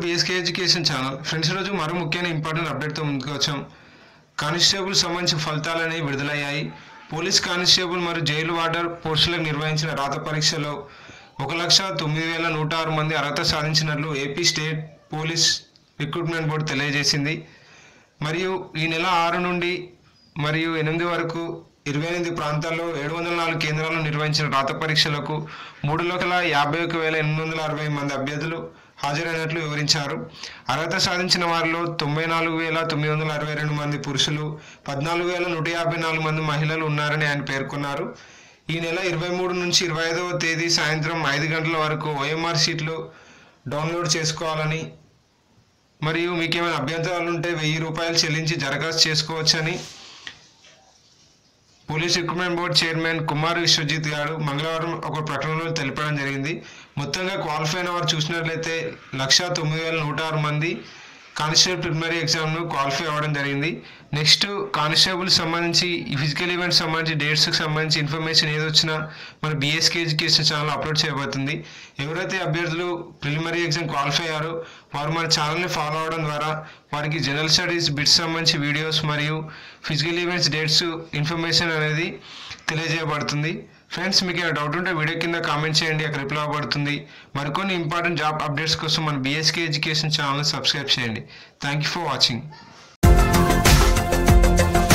BSK education channel friends ఈరోజు మరో ముఖ్యమైన ఇంపార్టెంట్ అప్డేట్తో ముందుకు వచ్చాం కానిస్టేబుల్ సంబంధించిన ఫలితాలని విడుదలయ్యాయి పోలీస్ కానిస్టేబుల్ మరియు జైలు వార్డర్ పోస్టులకు నిర్వహించిన రాత పరీక్షలో ఒక లక్ష తొమ్మిది వేల నూట ఆరు మంది అర్హత సాధించినట్లు AP state police recruitment board తెలియజేసింది మరియు ఈ నెల ఆరు నుండి మరియు ఎనిమిది వరకు ఇరవై ఎనిమిది ప్రాంతాల్లో ఏడు వందల నాలుగు కేంద్రాల్లో నిర్వహించిన రాత పరీక్షలకు మూడు లక్షల యాభై ఒక వేల ఎనిమిది వందల అరవై మంది అభ్యర్థులు హాజరైనట్లు వివరించారు అర్హత సాధించిన వారిలో తొంభై నాలుగు వేల తొమ్మిది వందల అరవై రెండు మంది పురుషులు పద్నాలుగు వేల నూట యాభై నాలుగు మంది మహిళలు ఉన్నారని ఆయన పేర్కొన్నారు ఈ నెల ఇరవై మూడు నుంచి ఇరవై ఐదవ తేదీ సాయంత్రం ఐదు గంటల వరకు ఓఎంఆర్ షీట్లు డౌన్లోడ్ చేసుకోవాలని మరియు మీకు ఏమైనా అభ్యంతరాలు ఉంటే వెయ్యి రూపాయలు చెల్లించి దరఖాస్తు చేసుకోవచ్చని police recruitment board chairman Kumar Vishwajit garu మంగళవారం ఒక ప్రకటనలో తెలపడం జరిగింది మొత్తంగా క్వాలిఫై అయిన వారు చూసినట్లయితే లక్ష తొమ్మిది వేల నూట ఆరు మంది కానిస్టేబుల్ ప్రిలిమినరీ ఎగ్జామ్ను క్వాలిఫై అవ్వడం జరిగింది నెక్స్ట్ కానిస్టేబుల్ సంబంధించి ఈ ఫిజికల్ ఈవెంట్ సంబంధించి డేట్స్కి సంబంధించి ఇన్ఫర్మేషన్ ఏది వచ్చినా మన బీఎస్కే ఎడ్యుకేషన్ ఛానల్ అప్లోడ్ చేయబోతుంది ఎవరైతే అభ్యర్థులు ప్రిలిమినరీ ఎగ్జామ్ క్వాలిఫై అయ్యారో వారు మన ఛానల్ని ఫాలో అవడం ద్వారా వారికి జనరల్ స్టడీస్ బిట్స్ సంబంధించి వీడియోస్ మరియు ఫిజికల్ ఈవెంట్స్ డేట్స్ ఇన్ఫర్మేషన్ అనేది తెలియజేయబడుతుంది ఫ్రెండ్స్ మీకు ఏమైనా డౌట్ ఉంటే వీడియో కింద కామెంట్ చేయండి అక్కడ రిప్లై అవ్వబడుతుంది మరికొన్ని ఇంపార్టెంట్ జాబ్ అప్డేట్స్ కోసం మన బీఎస్కే ఎడ్యుకేషన్ ఛానల్ సబ్స్క్రైబ్ చేయండి థ్యాంక్ యూ ఫర్ వాచింగ్